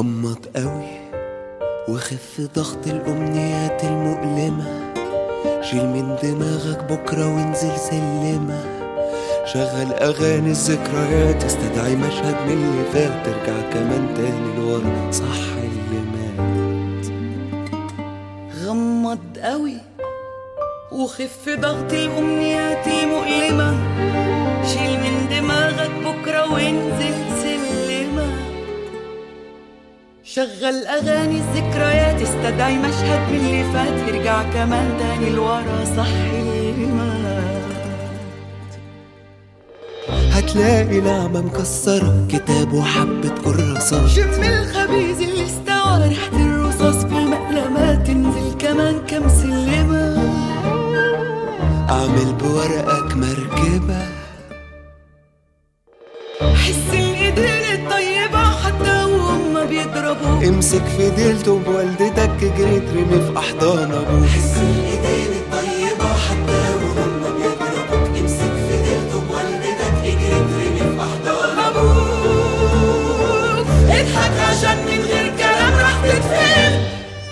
غمض قوي وخف ضغط الأمنيات المؤلمة شيل من دماغك بكرة وانزل سلمة شغل أغاني الذكريات استدعي مشهد من اللي فات ترجع كمان تاني لورا صح اللي مات غمض قوي وخف ضغط الأمنيات المؤلمة شيل من دماغك بكرة وانزل سلمة شغل أغاني الذكريات استدعي مشهد من اللي فات ارجع كمان تاني لورا صح اللي مات هتلاقي نعمة مكسرة كتاب وحبة كراسات شم الخبيز اللي استوى ريحة الرصاص في المقلمات تنزل كمان كم سلمة أعمل بورقك مركبة حس الايدين الطيبة حتى وهم بيضربوا امسك في ديلته بوالدتك جريت رمي في أحضان أبوك حس الايدين الطيبة حتى وهم بيضربوك امسك في ديلته بوالدتك اجري ترمي في احضان ابوك اضحك عشان من غير كلام راح تتفهم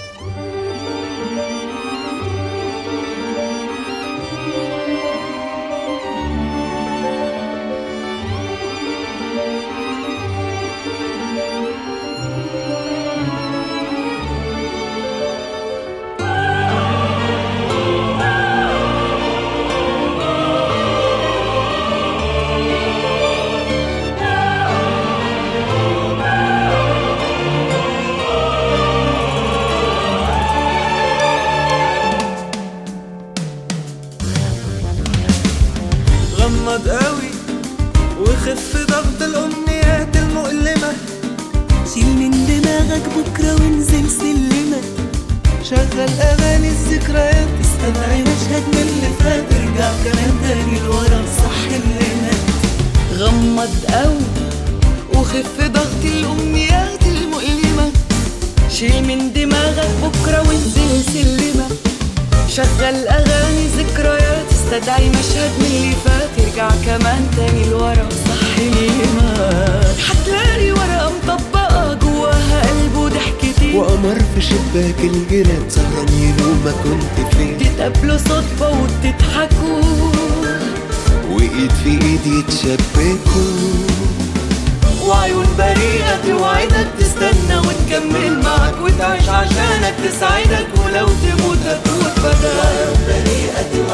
غمض قوي وخف ضغط الأمنيات المؤلمة شيل من دماغك بكرة وانزل سلمة شغل أغاني الذكريات استدعي مشهد من اللي فات ارجع كمان تاني لورا صح اللي مات غمض قوي وخف ضغط الأمنيات المؤلمة شيل من دماغك بكرة وانزل سلمة شغل أغاني ذكريات استدعي مشهد من اللي فات ارجع كمان تاني لورا صح اللي مات حتلاقي ورقة مطبقة جواها قلب وضحكتين وقمر في شباك الجيران سهران يلومك كنت فين تتقابلوا صدفة وتضحكوا وإيد في إيد يتشبكوا وعيون بريئة توعدك تستنى وتكمل معك وتعيش عشانك تسعدك ولو تموت هتموت بدل بريئة